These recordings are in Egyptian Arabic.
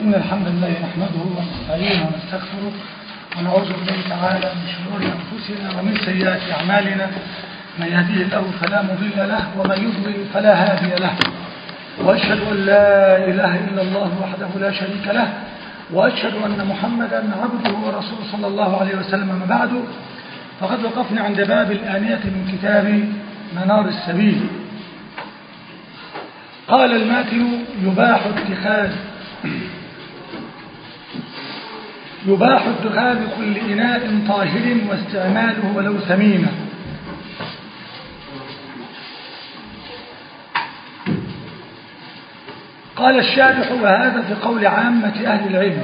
إن الحمد لله نحمده ونستعينه ونستغفره ونعوذ بالله تعالى من شرور أنفسنا ومن سيئات أعمالنا من يهديه الله فلا مضل له ومن يضلل فلا هادي له وأشهد أن لا إله إلا الله وحده لا شريك له وأشهد أن محمدا عبده ورسوله صلى الله عليه وسلم ما بعد فقد وقفنا عند باب الآنية من كتاب منار السبيل قال الماتن يباح اتخاذ يباح اتخاذ كل إناء طاهر واستعماله ولو ثمينا قال الشارح وهذا في قول عامة أهل العلم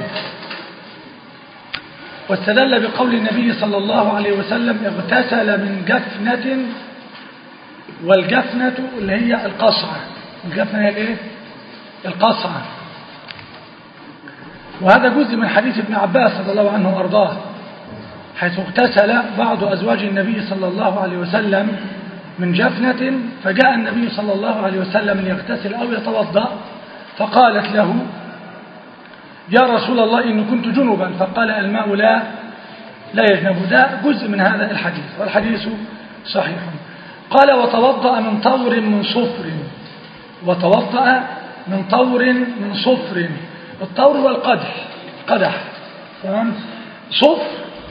واستدل بقول النبي صلى الله عليه وسلم اغتسل من جفنة والجفنة اللي هي القصعة الجفنة هي الايه القصعة وهذا جزء من حديث ابن عباس رضي الله عنه وارضاه حيث اغتسل بعض أزواج النبي صلى الله عليه وسلم من جفنة فجاء النبي صلى الله عليه وسلم ليغتسل أو يتوضأ فقالت له يا رسول الله إن كنت جنبا فقال الماء لا لا يجنب ده جزء من هذا الحديث والحديث صحيح قال وتوضأ من طور من صفر وتوضأ من طور من صفر الطور هو القدح قدح تمام صفر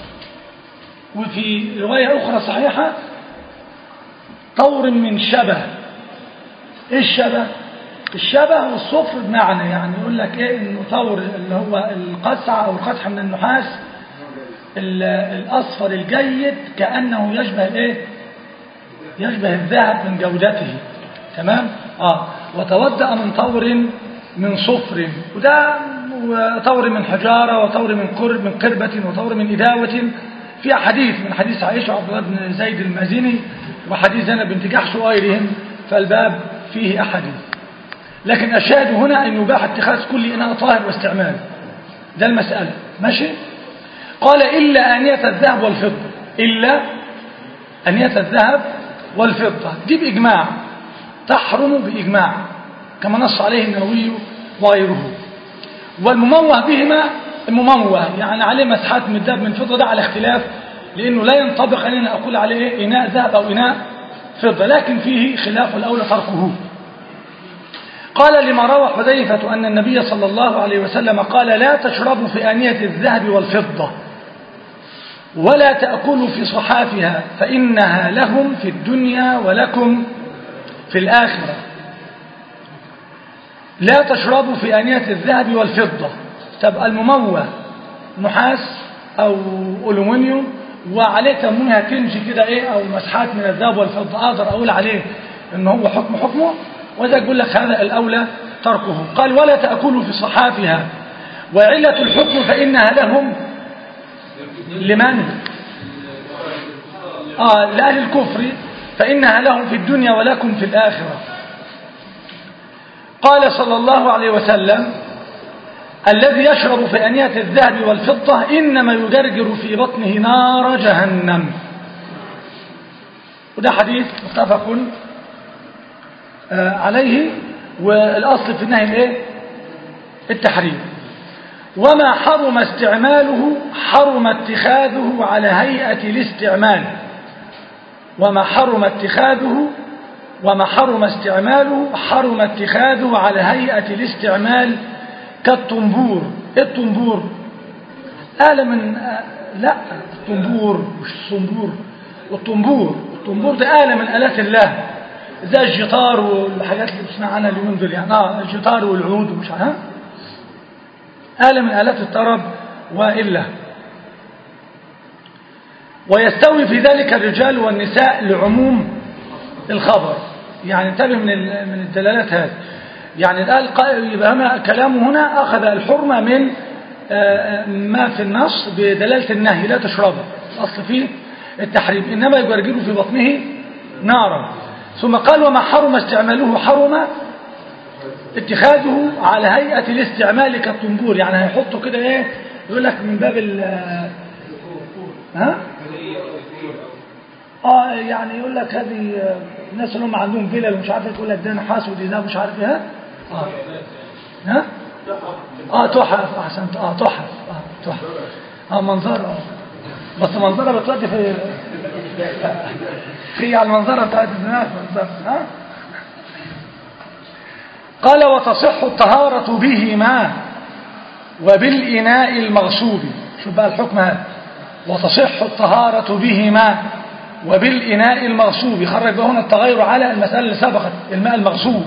وفي رواية أخرى صحيحة طور من شبه ايه الشبه الشبه والصفر بمعنى يعني يقول لك ايه انه طور اللي هو القسعة او القدح من النحاس الاصفر الجيد كأنه يشبه الايه يشبه الذهب من جودته تمام اه وتودأ من طور من صفر وده طور من حجارة وطور من قرب من قربة وطور من إداوة في حديث من حديث عائشة عبد الله بن زيد المازني وحديث زينب بنت جحش وغيرهم فالباب فيه أحاديث لكن الشاهد هنا أن يباح اتخاذ كل إناء طاهر واستعمال ده المسألة ماشي قال إلا آنية الذهب والفضة إلا آنية الذهب والفضة دي بإجماع تحرم بإجماع كما نص عليه النووي وغيره والمموه بهما المموه يعني عليه مسحات من الذهب من فضة ده على اختلاف لأنه لا ينطبق أن أنا أقول عليه إناء ذهب أو إناء فضة لكن فيه خلاف الأولى تركه قال لما روى حذيفة أن النبي صلى الله عليه وسلم قال لا تشربوا في آنية الذهب والفضة ولا تأكلوا في صحافها فإنها لهم في الدنيا ولكم في الآخرة لا تشربوا في آنية الذهب والفضة تبقى المموه نحاس أو ألومنيوم وعليه تمويها كنج كده إيه أو مسحات من الذهب والفضة أقدر أقول عليه إن هو حكم حكمه وإذا يقول لك هذا الأولى تركه قال ولا تأكلوا في صحافها وعلة الحكم فإنها لهم لمن آه لأهل الكفر فإنها لهم في الدنيا ولكم في الآخرة قال صلى الله عليه وسلم الذي يشرب في أنية الذهب والفضة إنما يجرجر في بطنه نار جهنم وده حديث متفق عليه والأصل في النهي الايه التحريم وما حرم استعماله حرم اتخاذه على هيئة الاستعمال وما حرم اتخاذه وما حرم استعماله حرم اتخاذه على هيئة الاستعمال كالطنبور ايه الطنبور آلة من لا الطنبور مش الصنبور الطنبور الطنبور ده آلة من آلات الله زي الجيتار والحاجات اللي بتسمع عنها اليومين دول يعني اه الجيتار والعود ومش عارف آلة من آلات الطرب وإلا ويستوي في ذلك الرجال والنساء لعموم الخبر يعني انتبه من من الدلالات هذه يعني قال يبقى هنا كلامه هنا أخذ الحرمة من ما في النص بدلالة النهي لا تشربه الأصل فيه التحريم إنما يجرجر في بطنه نارا ثم قال وما حرم استعماله حرم اتخاذه على هيئة الاستعمال كالطنبور يعني هيحطه كده ايه يقول لك من باب ال ها اه يعني يقول لك هذه الناس اللي هم عندهم فيلل ومش عارف يقول لك ده نحاس ودي ده مش عارف ايه اه ها اه تحف احسنت اه تحف اه تحف اه منظر اه بس منظرة بتودي في في على المنظرة بتاعت الناس بالظبط ها قال وتصح الطهارة بهما وبالإناء المغصوب شوف بقى الحكم هذا وتصح الطهارة بهما وبالإناء المغصوب خرج هنا التغير على المسألة اللي سبقت الماء المغصوب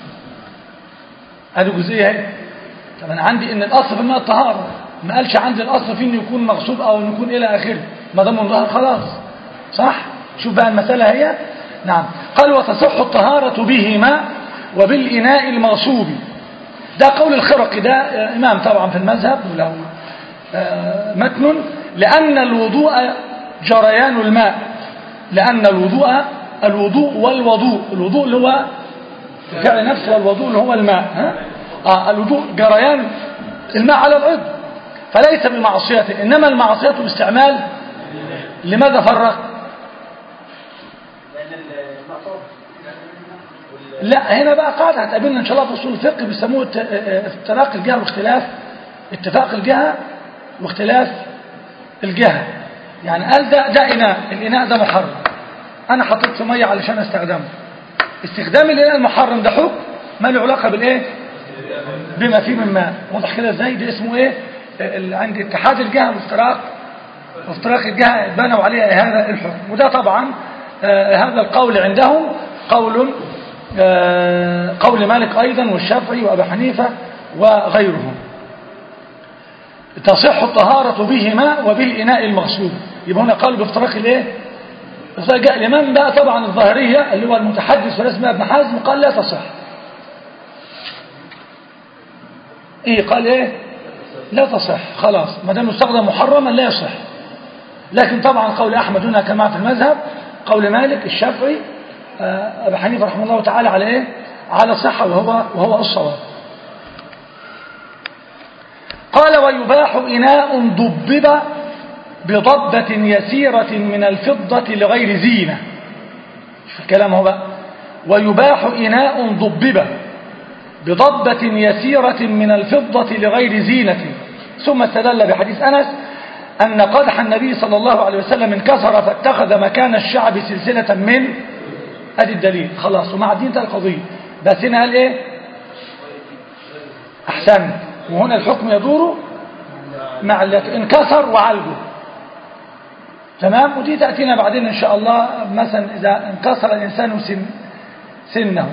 هذه جزئية اهي طب أنا عندي إن الأصل في الماء الطهارة ما قالش عندي الأصل فيه إنه يكون مغصوب أو إنه يكون إلى آخره ما دام منظهر خلاص صح شوف بقى المسألة هي نعم قال وتصح الطهارة بهما وبالإناء المغصوب ده قول الخرقي ده إمام طبعا في المذهب وله متن لأن الوضوء جريان الماء لأن الوضوء الوضوء والوضوء الوضوء اللي هو الفعل نفسه والوضوء اللي هو الماء ها؟ آه الوضوء جريان الماء على العضو فليس بمعصيته إنما المعصية باستعمال لماذا فرق لا هنا بقى قاعدة هتقابلنا إن شاء الله في أصول الفقه بيسموه افتراق الجهة واختلاف اتفاق الجهة واختلاف الجهة يعني قال ده ده إناء الإناء ده محرم أنا حطيت في مية علشان استخدمه استخدام الإناء المحرم ده حكم ما له علاقة بالإيه بما فيه من ماء واضح كده ازاي ده اسمه ايه اللي عند اتحاد الجهة وافتراق وافتراق الجهة بنوا عليها هذا الحكم وده طبعا آه هذا القول عندهم قول آه قول مالك أيضا والشافعي وأبي حنيفة وغيرهم تصح الطهارة بهما وبالإناء المغسول يبقى هنا قالوا بافتراق الايه فجاء الإمام بقى طبعا الظاهرية اللي هو المتحدث ورسمه ابن حزم قال لا تصح ايه قال ايه لا تصح خلاص ما دام يستخدم محرما لا يصح لكن طبعا قول احمد هنا كما في المذهب قول مالك الشافعي ابي حنيفه رحمه الله تعالى على ايه على صحه وهو وهو الصواب قال ويباح اناء ضبب بضبة يسيرة من الفضة لغير زينة شوف الكلام هو بقى ويباح إناء ضبب بضبة يسيرة من الفضة لغير زينة ثم استدل بحديث أنس أن قدح النبي صلى الله عليه وسلم انكسر فاتخذ مكان الشعب سلسلة من أدي الدليل خلاص ومع الدين ده القضية بس هنا قال إيه أحسن وهنا الحكم يدور مع انكسر وعالجه تمام ودي تأتينا بعدين إن شاء الله مثلا إذا انكسر الإنسان سن سنه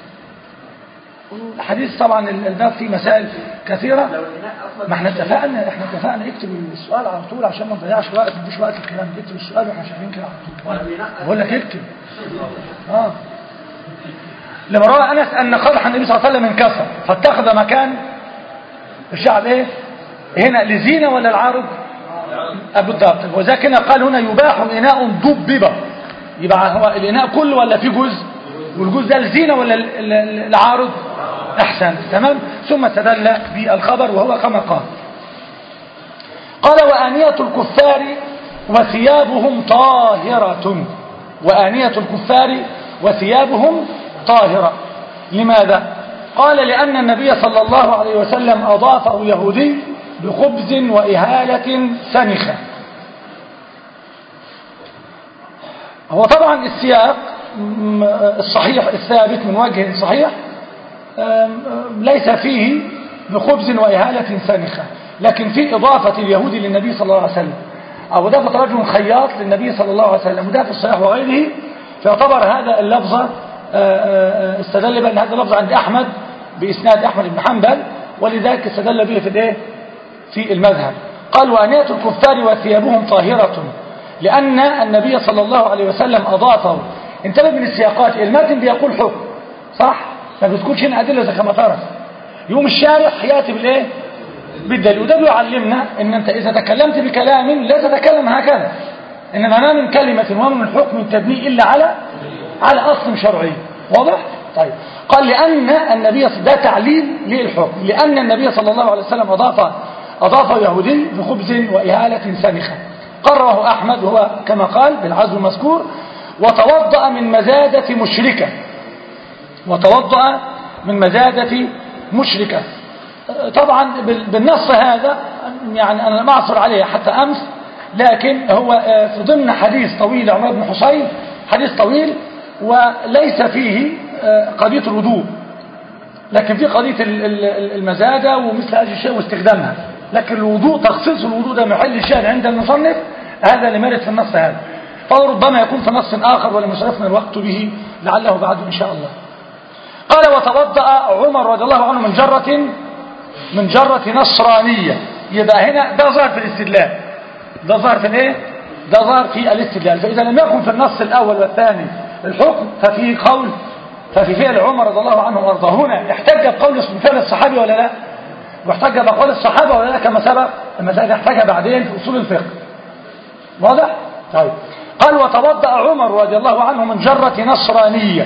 الحديث طبعا الباب فيه مسائل كثيرة ما احنا اتفقنا احنا اتفقنا اكتب السؤال على طول عشان ما نضيعش وقت ما نديش وقت الكلام اكتب السؤال واحنا شغالين كده على طول بقول لك اكتب اه لما روى انس ان قدح النبي صلى الله عليه وسلم انكسر فاتخذ مكان الشعب ايه هنا لزينه ولا العارض بالضبط وذاك هنا قال هنا يباح اناء ضبب يبقى هو الاناء كله ولا في جزء والجزء ده الزينه ولا العارض احسن تمام ثم استدل بالخبر وهو كما قال قال وآنية الكفار وثيابهم طاهرة وآنية الكفار وثيابهم طاهرة لماذا قال لأن النبي صلى الله عليه وسلم أضافه يهودي بخبز وإهالة سنخة هو طبعا السياق الصحيح الثابت من وجه صحيح ليس فيه بخبز وإهالة سنخة لكن في إضافة اليهود للنبي صلى الله عليه وسلم أو إضافة رجل خياط للنبي صلى الله عليه وسلم وده في الصحيح وغيره فيعتبر هذا اللفظ استدل بأن هذا اللفظ عند أحمد بإسناد أحمد بن حنبل ولذلك استدل به في الايه في المذهب قال وأنية الكفار وثيابهم طاهرة لأن النبي صلى الله عليه وسلم أضافه انتبه من السياقات المتن بيقول حكم صح ما بتكونش هنا أدلة زي كما ترى يوم الشارح يأتي بالإيه بالدليل وده بيعلمنا ان انت اذا تكلمت بكلام لا تتكلم هكذا انما ما من كلمة ومن حكم تبني الا على على اصل شرعي واضح طيب قال لان النبي ده تعليل للحكم لان النبي صلى الله عليه وسلم اضاف اضاف يهودي بخبز واهالة سنخة قرره احمد وهو كما قال بالعزم المذكور وتوضأ من مزادة مشركة وتوضأ من مزادة مشركة طبعا بالنص هذا يعني أنا لم أعصر عليه حتى أمس لكن هو في ضمن حديث طويل عمر بن حسين حديث طويل وليس فيه قضية الوضوء لكن في قضية المزادة ومثل هذه الشيء واستخدامها لكن الوضوء تخصيص الوضوء ده محل الشأن عند المصنف هذا لمارد في النص هذا فربما يكون في نص آخر ولم يشرفنا الوقت به لعله بعد إن شاء الله قال وتوضأ عمر رضي الله عنه من جرة من جرة نصرانية يبقى هنا ده ظهر في الاستدلال ده ظهر في الايه ده ظهر في الاستدلال فإذا لم يكن في النص الأول والثاني الحكم ففي قول ففي فعل عمر رضي الله عنه وارضاه هنا احتج بقول فعل الصحابي ولا لا واحتج بقول الصحابة ولا لا كما سبق المسألة احتاجها بعدين في أصول الفقه واضح طيب قال وتوضأ عمر رضي الله عنه من جرة نصرانية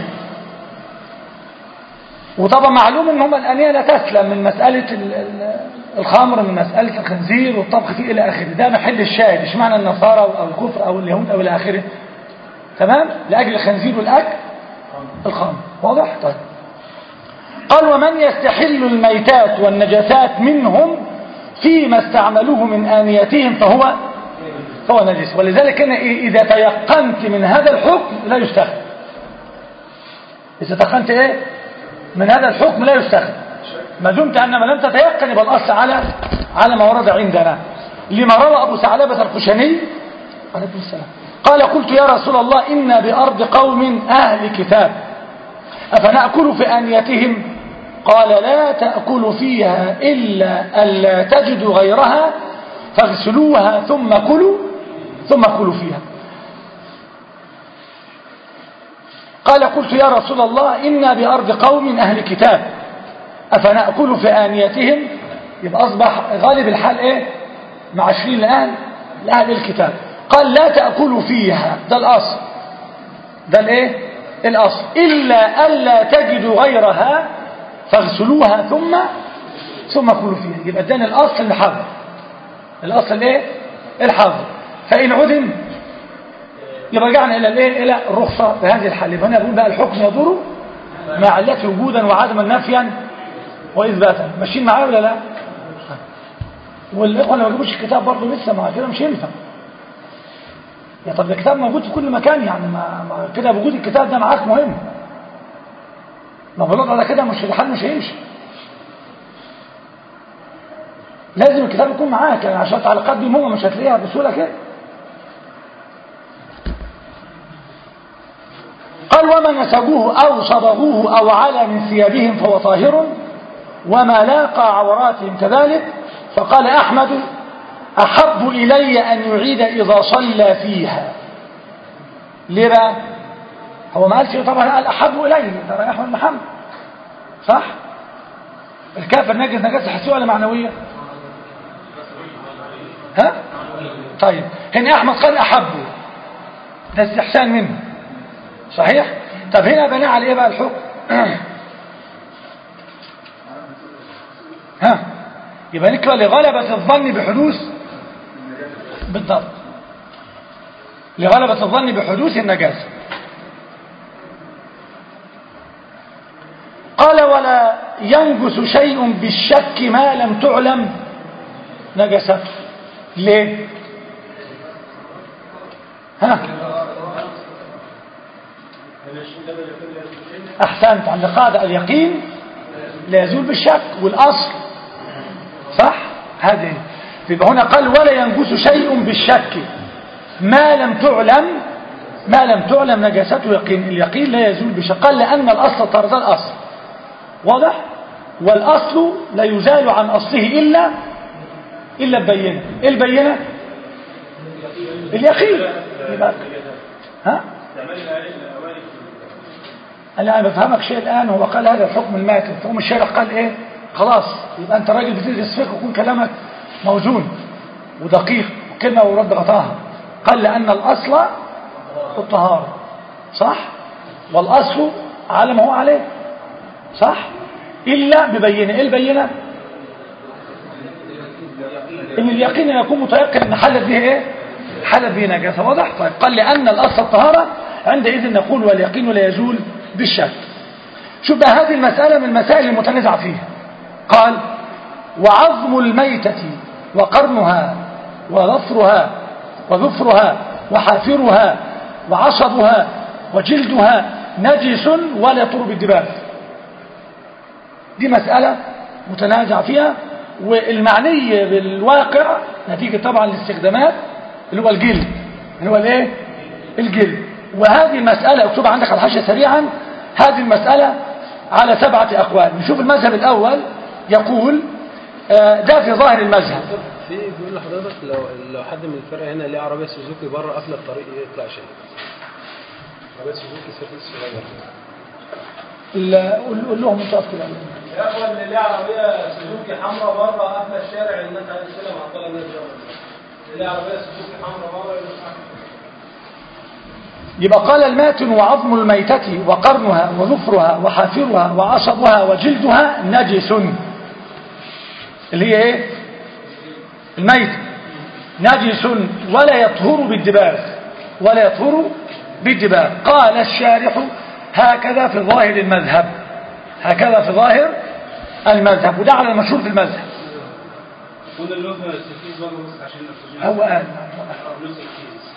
وطبعا معلوم ان هم الانيه لا تسلم من مساله الخمر من مساله الخنزير والطبخ فيه الى اخره ده محل الشاهد ايش معنى النصارى او الكفر او اليهود او الى اخره تمام لاجل الخنزير والاكل الخمر واضح طيب قال ومن يستحل الميتات والنجاسات منهم فيما استعملوه من آنيتهم فهو فهو نجس ولذلك أنا إذا تيقنت من هذا الحكم لا يستخدم إذا تيقنت إيه من هذا الحكم لا يستخدم ما دمت أن ما لم تتيقن يبقى الأصل على على ما ورد عندنا لما روى أبو ثعلبة الخشني عليكم السلام قال قلت يا رسول الله إنا بأرض قوم أهل كتاب أفنأكل في آنيتهم قال لا تأكل فيها إلا ألا تجدوا غيرها فاغسلوها ثم كلوا ثم كلوا فيها قال قلت يا رسول الله إنا بأرض قوم أهل كتاب أفنأكل في آنيتهم يبقى أصبح غالب الحال إيه مع عشرين الآن لأهل الكتاب قال لا تأكلوا فيها ده الأصل ده الإيه الأصل إلا ألا تجدوا غيرها فاغسلوها ثم ثم كلوا فيها يبقى ده الأصل الحظر الأصل إيه الحظر فإن عدم يبقى رجعنا إلى الإيه إلى الرخصة في هذه الحالة يبقى هنا بقول بقى الحكم يضر مع علته وجودا وعدما نفيا وإثباتا ماشيين معايا ولا لا والإخوة ما جابوش الكتاب برضه لسه مع كده مش ينفع يا طب الكتاب موجود في كل مكان يعني ما, ما كده وجود الكتاب ده معاك مهم ما بلغ على كده مش الحال مش هيمشي لازم الكتاب يكون معاك يعني عشان التعليقات دي مهمه مش هتلاقيها بسهوله كده قال وما نسبوه او صبغوه او على من ثيابهم فهو طاهر وما لاقى عوراتهم كذلك فقال احمد احب الي ان يعيد اذا صلى فيها ليه بقى هو ما قالش طبعا قال احب الي ترى احمد محمد صح الكافر نجس نجاسه حسيه ولا معنويه ها طيب هنا احمد قال احبه ده استحسان منه صحيح طب هنا بناء على ايه بقى الحكم ها يبقى نكره لغلبة الظن بحدوث بالضبط لغلبة الظن بحدوث النجاسة قال ولا ينجس شيء بالشك ما لم تعلم نجسته ليه ها احسنت عند قاعدة اليقين لا يزول بالشك والاصل صح هذه يبقى هنا قال ولا ينجس شيء بالشك ما لم تعلم ما لم تعلم نجاسته يقين اليقين لا يزول بالشك قال لأن الأصل طرد الأصل واضح والأصل لا يزال عن أصله إلا إلا البينة إيه البينة اليقين يبقى ها أنا بفهمك شيء الآن هو قال هذا الحكم الماتن ثم الشارع قال إيه خلاص يبقى أنت راجل بتدرس فقه ويكون كلامك موزون ودقيق وكلمة ورد غطاها قال لأن الأصل الطهارة صح والأصل على ما هو عليه صح إلا ببينة إيه البينة إن اليقين يكون متيقن أن حلت به إيه حلت به نجاسة واضح طيب قال لأن الأصل الطهارة عندئذ نقول واليقين لا يزول بالشك شوف بقى هذه المسألة من المسائل المتنازع فيها قال وعظم الميتة وقرنها وظفرها وظفرها وحافرها وعصبها وجلدها نجس ولا يطر بالدباغ دي مسألة متنازع فيها والمعنية بالواقع نتيجة طبعا الاستخدامات اللي هو الجلد اللي هو الايه الجلد وهذه المسألة اكتبها عندك على الحاشية سريعا هذه المسألة على سبعة أقوال نشوف المذهب الأول يقول آه، ده في ظاهر المذهب في بيقول لحضرتك لو لو حد من الفرقه هنا ليه عربيه سوزوكي بره قافله الطريق يطلع شيء عربيه سوزوكي سيرفيس صغير ال- قول قول لهم انتوا أكتب يا اخوان اللي ليه عربيه سوزوكي حمراء بره قافله الشارع الناس عايزه تسلم معطله الناس جوه اللي ليه عربيه سوزوكي حمراء بره يبقى قال الماتن وعظم الميتة وقرنها وظفرها وحافرها وعصبها وجلدها نجس اللي هي ايه الميت نجس ولا يطهر بالدباغ ولا يطهر بالدباغ قال الشارح هكذا في ظاهر المذهب هكذا في ظاهر المذهب وده على المشهور في المذهب كل اللي هو السيرفيس بره بس عشان الاكسجين هو قال لوز الكيس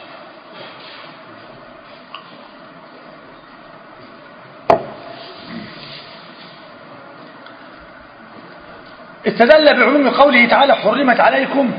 استدل بعموم قوله تعالى حرمت عليكم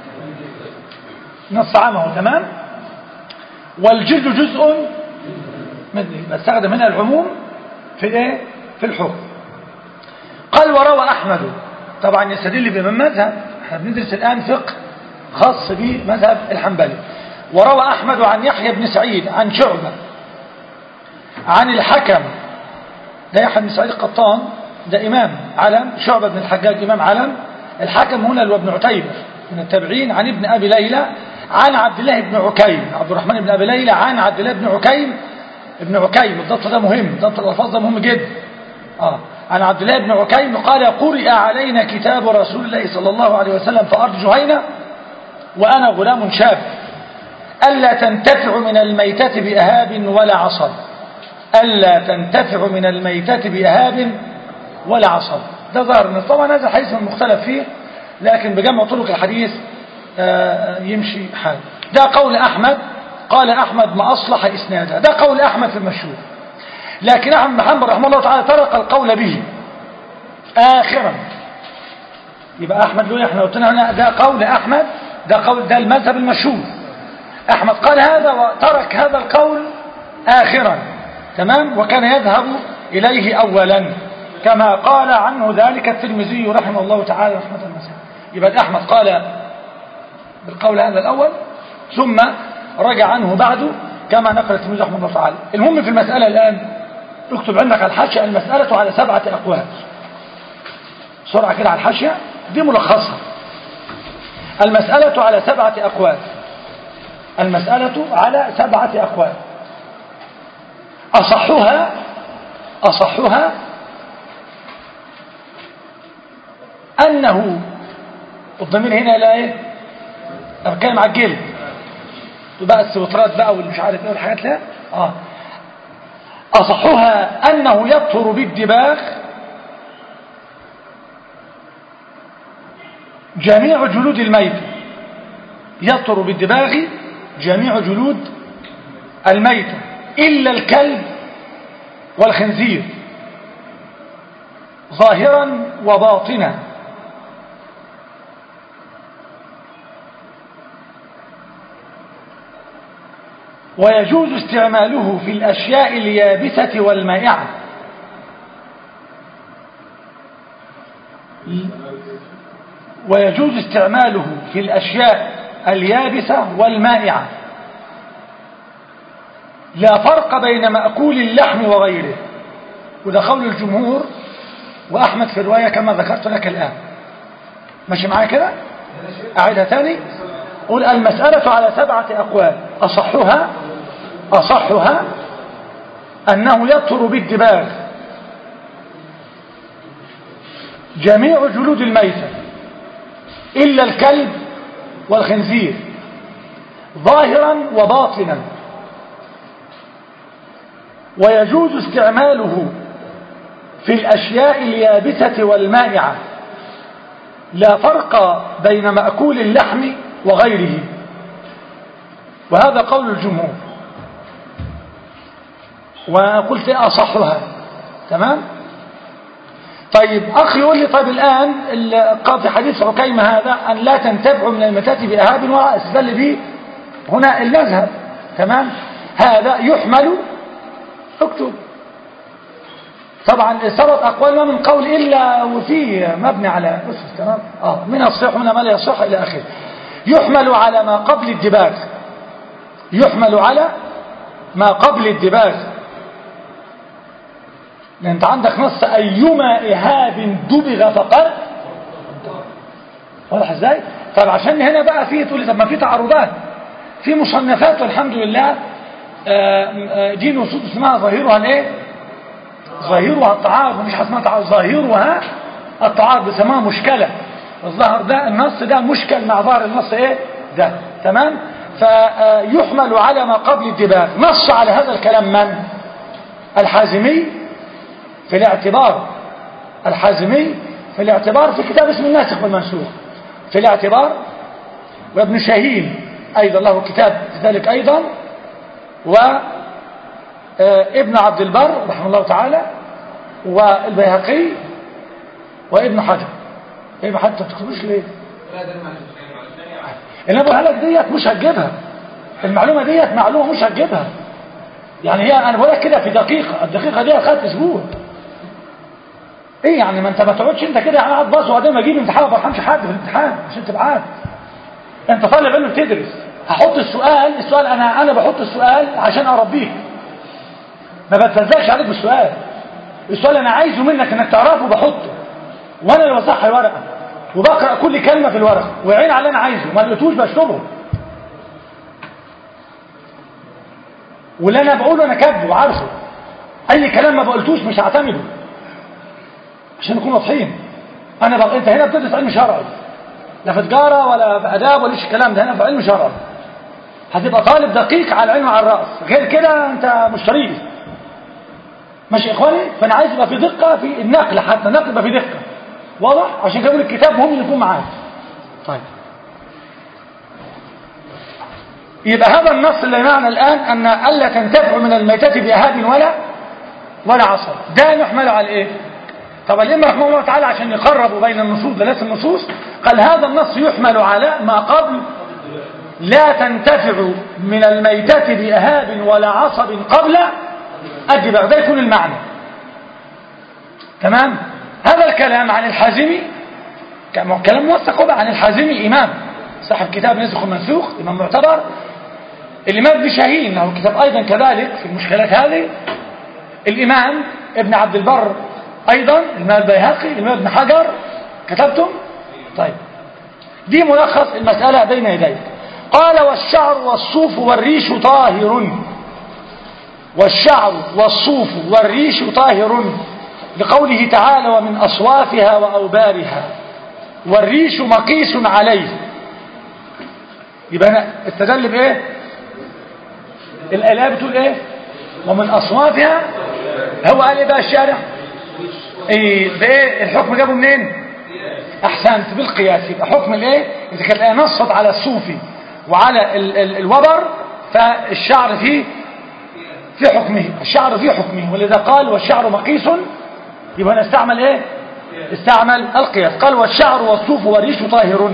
نص عنه تمام والجلد جزء من بستخدم هنا العموم في الايه في الحكم قال وروى احمد طبعا يستدل بمن مذهب احنا بندرس الان فقه خاص بمذهب الحنبلي وروى احمد عن يحيى بن سعيد عن شعبه عن الحكم ده يحيى بن سعيد القطان ده إمام علم شعبة بن الحجاج إمام علم الحكم هنا اللي هو ابن عتيبة من التابعين عن ابن أبي ليلى عن عبد الله بن عكيم عبد الرحمن بن أبي ليلى عن عبد الله بن عكيم ابن عكيم الضبط ده مهم ضبط الألفاظ ده مهم جدا آه. عن عبد الله بن عكيم قال قرئ علينا كتاب رسول الله صلى الله عليه وسلم في أرض جهينة وأنا غلام شاب ألا تنتفع من الميتة بأهاب ولا عصب ألا تنتفع من الميتة بأهاب ولا عصب ده ظاهر النص طبعا هذا الحديث مختلف فيه لكن بجمع طرق الحديث آه، يمشي حال ده قول أحمد قال أحمد ما أصلح إسناده ده قول أحمد في المشهور لكن أحمد بن حنبل رحمه الله تعالى ترك القول به آخرا يبقى أحمد له احنا قلنا هنا ده قول أحمد ده قول ده المذهب المشهور أحمد قال هذا وترك هذا القول آخرا تمام وكان يذهب إليه أولا كما قال عنه ذلك الترمذي رحمه الله تعالى رحمة المسيح يبقى أحمد قال بالقول هذا الأول ثم رجع عنه بعده كما نقل الترمذي رحمه الله تعالى المهم في المسألة الآن اكتب عندك على الحاشية المسألة على سبعة أقوال بسرعة كده على الحاشية دي ملخصها المسألة على سبعة أقوال المسألة على سبعة أقوال أصحها أصحها أنه الضمير هنا لا إيه أنا بتكلم على الجلد بقى السوترات بقى والمش عارف ايه والحاجات لا اه أصحها أنه يطهر بالدباغ جميع جلود الميت يطهر بالدباغ جميع جلود الميت إلا الكلب والخنزير ظاهرا وباطنا ويجوز استعماله في الأشياء اليابسة والمائعة ويجوز استعماله في الأشياء اليابسة والمائعة لا فرق بين مأكول اللحم وغيره وده قول الجمهور وأحمد في الرواية كما ذكرت لك الآن ماشي معايا كده أعيدها تاني قل المسألة على سبعة أقوال أصحها أصحها أنه يطهر بالدباغ جميع جلود الميتة إلا الكلب والخنزير ظاهرا وباطنا ويجوز استعماله في الأشياء اليابسة والمائعة لا فرق بين مأكول اللحم وغيره وهذا قول الجمهور وقلت أصحها تمام طيب أخي يقول لي طيب الآن قال في حديث عكيمة هذا أن لا تنتفعوا من المتات بإهاب ولا استدل به هنا المذهب تمام هذا يحمل اكتب طبعا سبط أقوال ما من قول إلا وفيه مبني على أسس تمام آه من الصح هنا ما لا يصح إلى آخره يحمل على ما قبل الدباغ يحمل على ما قبل الدباغ لأن أنت عندك نص أيما إهاب دبغ فقد واضح ازاي؟ طب عشان هنا بقى في تقول لي طب ما في تعارضات في مصنفات والحمد لله دي نصوص اسمها ظاهرها الايه؟ ظاهرها التعارض مش اسمها تعارض ظاهرها التعارض بيسموها مشكلة الظاهر ده النص ده مشكل مع ظاهر النص ايه؟ ده تمام؟ فيحمل على ما قبل الدباغ نص على هذا الكلام من؟ الحازمي في الاعتبار الحازمي في الاعتبار في كتاب اسمه الناسخ والمنسوخ في الاعتبار وابن شاهين أيضا له كتاب ذلك أيضا وابن عبد البر رحمه الله تعالى والبيهقي وابن حجر ابن حجر تكتبوش ليه اللي انا بقولها لك ديت مش هتجيبها المعلومه ديت معلومه مش هتجيبها يعني هي انا بقول لك كده في دقيقه الدقيقه دي خدت اسبوع ايه يعني ما انت ما تقعدش انت كده يعني قاعد باص وبعدين اجيب امتحان ما برحمش حد في الامتحان عشان تبقى عارف انت طالب علم بتدرس هحط السؤال السؤال انا انا بحط السؤال عشان اربيك ما بتلزقش عليك بالسؤال السؤال انا عايزه منك انك تعرفه بحطه وانا اللي بصحح الورقه وبقرا كل كلمه في الورقه وعين على اللي انا عايزه ما لقيتوش بشطبه واللي انا بقوله انا كاتبه وعارفه اي كلام ما بقولتوش مش هعتمده عشان نكون واضحين انا بق... انت هنا بتدرس علم شرعي لا في تجاره ولا في اداب ولا ايش الكلام ده هنا في علم شرعي هتبقى طالب دقيق على العلم على الراس غير كده انت مش طريقي ماشي يا اخواني فانا عايز يبقى في دقه في النقل حتى النقل يبقى في دقه واضح عشان كده الكتاب مهم يكون معاك طيب يبقى هذا النص اللي معنا الآن أن ألا تنتفع من الميتة بأهاب ولا ولا عصر ده نحمله على إيه طب الإمام رحمه الله تعالى عشان يقربوا بين النصوص ثلاث النصوص قال هذا النص يحمل على ما قبل لا تنتفع من الميتة بأهاب ولا عصب قبل الدباغ ده يكون المعنى تمام هذا الكلام عن الحازمي كلام موثق عن الحازمي إمام صاحب كتاب نسخ المنسوخ إمام معتبر الإمام ابن شاهين له كتاب أيضا كذلك في المشكلات هذه الإمام ابن عبد البر أيضا الإمام البيهقي الإمام ابن حجر كتبتم طيب دي ملخص المسألة بين يديك قال والشعر والصوف والريش طاهر والشعر والصوف والريش طاهر لقوله تعالى ومن أصوافها وأوبارها والريش مقيس عليه يبقى أنا استدل بإيه الآية بتقول إيه ومن أصوافها هو قال إيه بقى الشارع إيه بإيه الحكم جابه منين أحسنت بالقياس يبقى حكم الإيه إذا كانت الآية نصت على الصوفي وعلى ال ال الوبر فالشعر فيه في حكمه الشعر في حكمه ولذا قال والشعر مقيس يبقى نستعمل ايه استعمل القياس قال والشعر والصوف والريش طاهر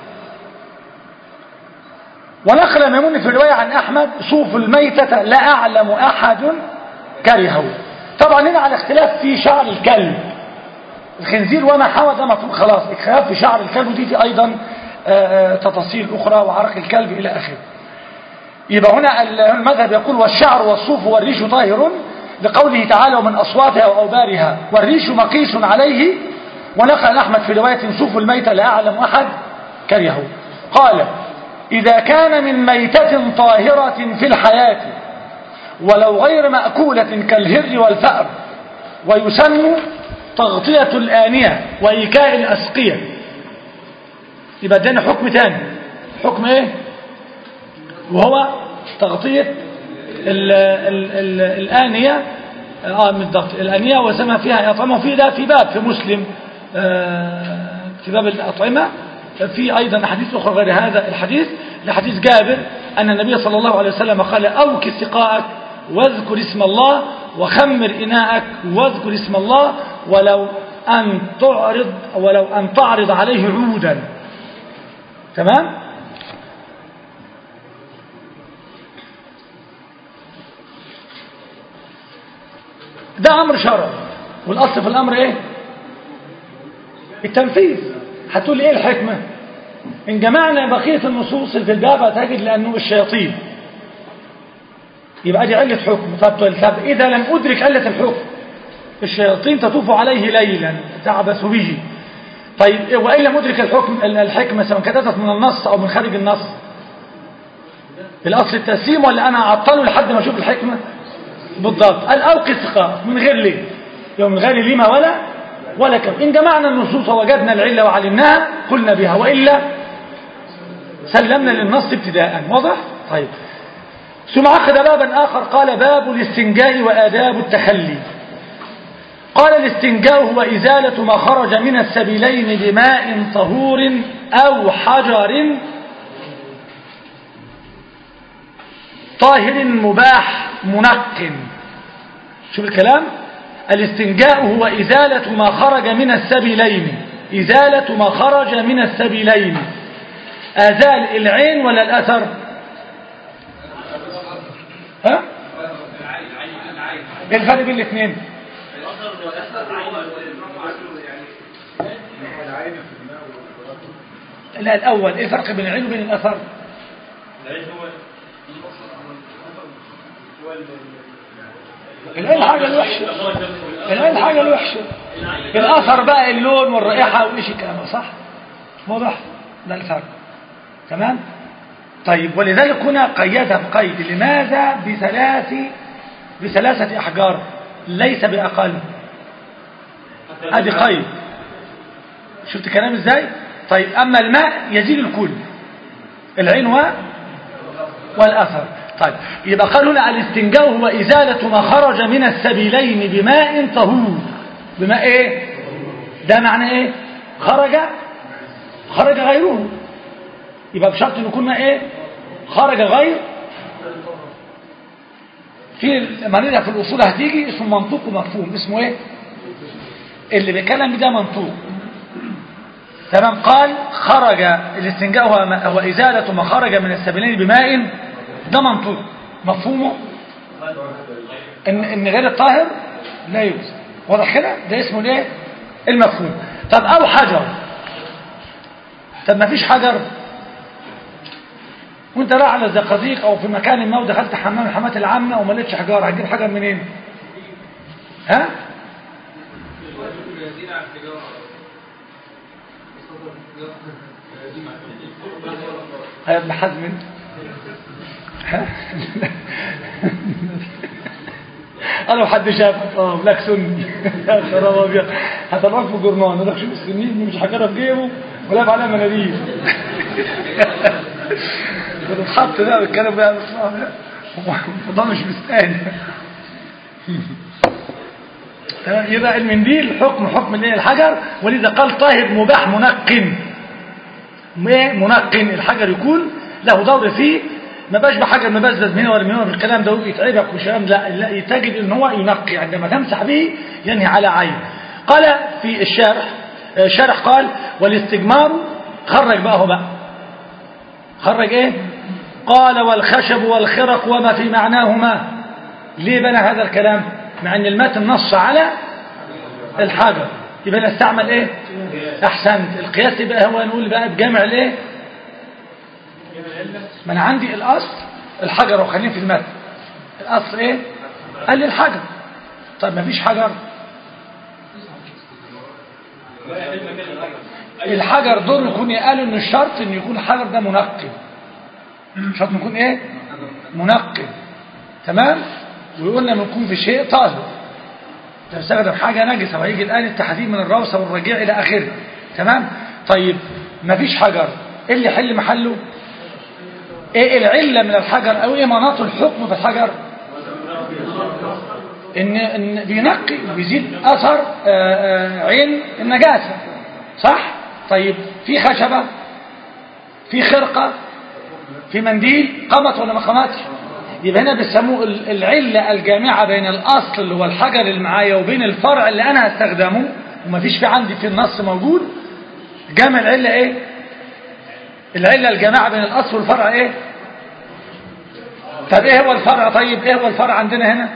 ونقل ميمون في الرواية عن أحمد صوف الميتة لا أعلم أحد كرهه طبعا هنا على اختلاف في شعر الكلب الخنزير وما حوى ده مطلوب خلاص اختلاف في شعر الكلب ودي, دي أيضا تفاصيل أخرى وعرق الكلب إلى آخره يبقى هنا المذهب يقول والشعر والصوف والريش طاهر لقوله تعالى ومن أصواتها وأوبارها والريش مقيس عليه ونقل أحمد في رواية صوف الميتة لا أعلم أحد كرهه قال إذا كان من ميتة طاهرة في الحياة ولو غير مأكولة كالهر والفأر ويسن تغطية الآنية وإيكاء الأسقية يبقى ادانا حكم تاني حكم ايه وهو تغطية ال ال ال الآنية اه بالضبط الآنية وسمى فيها يطعمه في ده في باب في مسلم آه في باب الأطعمة في أيضا أحاديث أخرى غير هذا الحديث لحديث جابر أن النبي صلى الله عليه وسلم قال أوك سقاءك واذكر اسم الله وخمر إناءك واذكر اسم الله ولو أن تعرض ولو أن تعرض عليه عودا تمام ده أمر شرعي والأصل في الأمر إيه التنفيذ هتقول إيه الحكمة إن جمعنا بقية النصوص في الباب هتجد لأنه الشياطين يبقى دي علة حكم طب, طب إذا لم أدرك علة الحكم الشياطين تطوف عليه ليلا تعبث به طيب وإن لم أدرك الحكم الحكمة سواء كانت أتت من النص أو من خارج النص الأصل التسليم ولا أنا أعطله لحد ما أشوف الحكمة بالضبط قال أوقي الثقة من غير ليه يوم من غير لما ولا ولا كم إن جمعنا النصوص ووجدنا العلة وعلمناها قلنا بها وإلا سلمنا للنص ابتداء واضح طيب ثم أخذ بابا آخر قال باب الاستنجاء وآداب التخلي قال الاستنجاء هو إزالة ما خرج من السبيلين بماء طهور أو حجر طاهر مباح منق شوف الكلام الاستنجاء هو إزالة ما خرج من السبيلين إزالة ما خرج من السبيلين أزال العين ولا الأثر ها ايه الفرق بين الاثنين لا الأول ايه الفرق بين العين وبين الأثر العين حاجة الوحشة العين حاجة الوحشة الأثر بقى اللون والرائحة وإيش الكلام صح واضح ده الفرق تمام طيب ولذلك هنا قيدها بقيد لماذا بثلاث بثلاثة أحجار ليس بأقل هذه قيد شفت كلام ازاي طيب أما الماء يزيل الكل العين و والأثر طيب يبقى قال هنا الاستنجاء هو إزالة ما خرج من السبيلين بماء طهور بماء ايه ده معنى ايه خرج خرج غيره يبقى بشرط ان يكون ايه خرج غير في مريضة في الأصول هتيجي اسمه منطوق ومفهوم اسمه ايه اللي بيتكلم ده منطوق تمام قال خرج الاستنجاء هو, هو إزالة ما خرج من السبيلين بماء ده منطوق مفهومه ان, إن غير الطاهر لا يجوز واضح كده ده اسمه الايه المفهوم طب او حجر طب ما فيش حجر وانت رايح على الزقازيق او في مكان ما ودخلت حمام الحمامات العامه وما لقيتش حجار هتجيب حجر منين ها يا ابن حزم قالوا حد شافك اه بلاك سني يا خراب ابيض هطلعك في الجرنان يقول لك شوف السنين مش حجره في جيبه ولا عليها مناديل بتتحط بقى بالكلام بقى ده مش مستاهل تمام يبقى المنديل حكم حكم الايه الحجر ولذا قال طاهر مباح منقن منقن الحجر يكون له دور فيه ما باش بحجر مبزبز من هنا ولا من هنا بالكلام ده يتعبك وشام لا, لا تجد ان هو ينقي عندما تمسح به ينهي على عين قال في الشارح الشارح قال والاستجمار خرج بقى هو بقى خرج ايه قال والخشب والخرق وما في معناهما ليه بنى هذا الكلام مع ان المتن نص على الحجر يبقى نستعمل ايه احسنت القياس يبقى هو نقول بقى بجمع الايه ما انا عندي الاصل الحجر وخلينا في المتن الاصل ايه قال لي الحجر طيب ما فيش حجر الحجر دول يكون قالوا ان الشرط ان يكون الحجر ده منقي شرط يكون ايه منقي تمام ويقولنا لما يكون في شيء طاهر تستخدم حاجة نجسة وهيجي الآن التحديد من الروسة والرجيع إلى آخره تمام طيب ما فيش حجر ايه اللي يحل محله ايه العلة من الحجر او ايه مناط الحكم في الحجر ان, إن بينقي وبيزيد اثر آآ آآ عين النجاسة صح طيب في خشبة في خرقة في منديل قامت ولا ما قامتش يبقى هنا بيسموه ال- العلة الجامعة بين الأصل اللي هو الحجر اللي معايا وبين الفرع اللي أنا هستخدمه ومفيش في عندي في النص موجود جامع العلة إيه العلة الجامعة بين الأصل والفرع إيه طب إيه هو الفرع طيب إيه هو الفرع عندنا هنا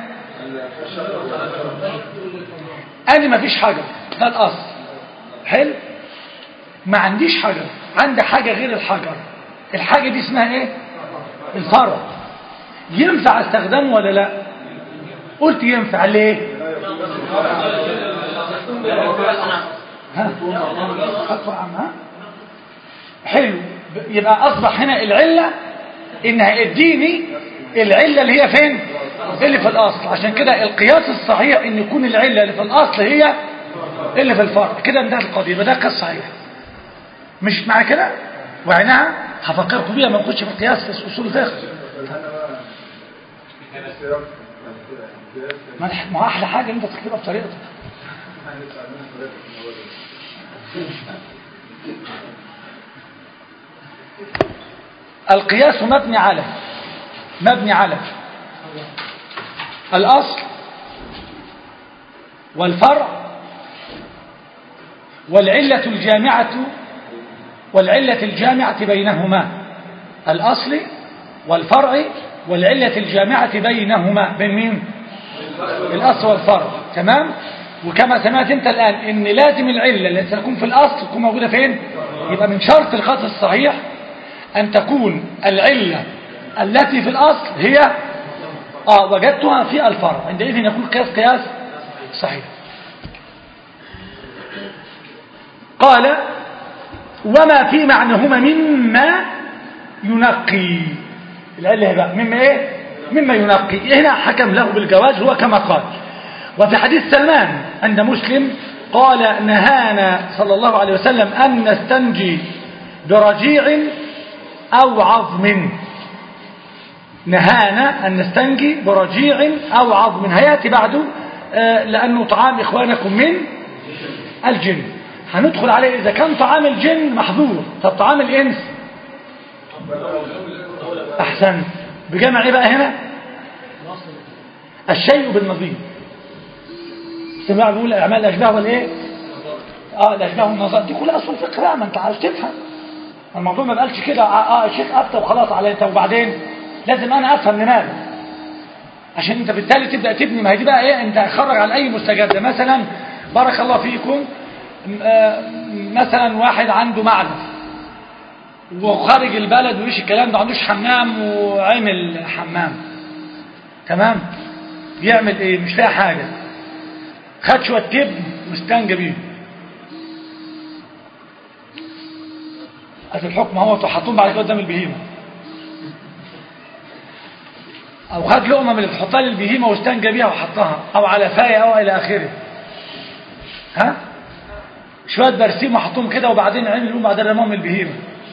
أنا مفيش حجر ده الأصل حلو ما عنديش حجر عندي حاجة غير الحجر الحاجة دي اسمها ايه الفرع ينفع استخدمه ولا لا قلت ينفع ليه ها خطوة عم ها حلو يبقى اصبح هنا العلة انها اديني العلة اللي هي فين اللي في الاصل عشان كده القياس الصحيح ان يكون العلة اللي في الاصل هي اللي في الفرع كده انتهت القضية يبقى ده قياس صحيح مش مع كده وعناها هفكركم بيها ما نخش في القياس في اصول الفقه ما ما هو احلى حاجه ان انت تكتبها بطريقتك القياس مبني على مبني على الاصل والفرع والعله الجامعه والعلة الجامعة بينهما الأصل والفرع والعلة الجامعة بينهما بين مين الأصل والفرع تمام وكما سمعت انت الآن ان لازم العلة التي تكون في الأصل تكون موجودة فين يبقى من شرط الخط الصحيح أن تكون العلة التي في الأصل هي آه وجدتها في الفرع عندئذ يكون قياس قياس صحيح قال وما في معناهما مما ينقي العله بقى مما ايه مما ينقي هنا حكم له بالجواز هو كما قال وفي حديث سلمان عند مسلم قال نهانا صلى الله عليه وسلم أن نستنجي برجيع أو عظم نهانا أن نستنجي برجيع أو عظم هياتي بعده آه لأنه طعام إخوانكم من الجن هندخل عليه إذا كان طعام الجن محظور طب طعام الإنس أحسن بجمع إيه بقى هنا الشيء بالنظير سمع بيقول أعمال الأشباه والإيه آه الأشباه والنظر دي كلها أصول فقه بقى ما أنت عايز تفهم الموضوع ما بقالش كده آه الشيخ أفتى وخلاص على أنت وبعدين لازم أنا أفهم لماذا عشان أنت بالتالي تبدأ تبني ما هي دي بقى إيه أنت خرج على أي مستجد مثلا بارك الله فيكم مثلا واحد عنده معدن وخارج البلد ويش الكلام ده عندوش حمام وعمل حمام تمام يعمل ايه مش فيها حاجة خد شوية تبن واستنجى بيه في الحكم هو تحطون بعد كده قدام البهيمة او خد لقمة من اللي تحطها للبهيمة واستنجى بيها وحطها او على فاية او الى اخره ها شوية برسيم وحطهم كده وبعدين عملوا بعدين رماهم البهيمة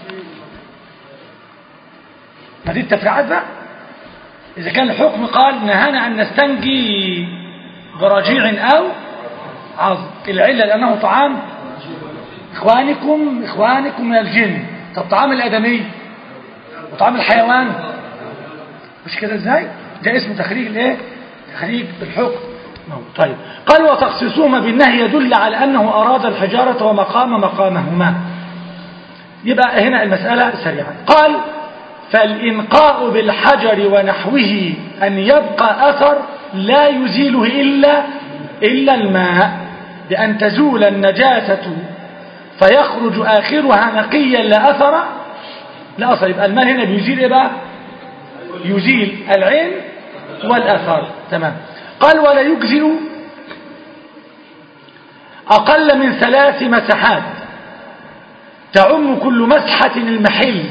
ما دي التفريعات بقى إذا كان الحكم قال نهانا أن نستنجي برجيع أو عظم العلة لأنه طعام إخوانكم إخوانكم من الجن طب طعام الأدمي وطعام الحيوان مش كده إزاي ده اسمه تخريج الإيه تخريج بالحكم طيب قال وتخصيصهما بالنهي يدل على أنه أراد الحجارة ومقام مقامهما يبقى هنا المسألة سريعا قال فالإنقاء بالحجر ونحوه أن يبقى أثر لا يزيله إلا إلا الماء بأن تزول النجاسة فيخرج آخرها نقيا لا أثر لا أثر يبقى الماء هنا بيزيل إيه بقى يزيل العين والأثر تمام قال ولا يجزئ أقل من ثلاث مسحات تعم كل مسحة المحل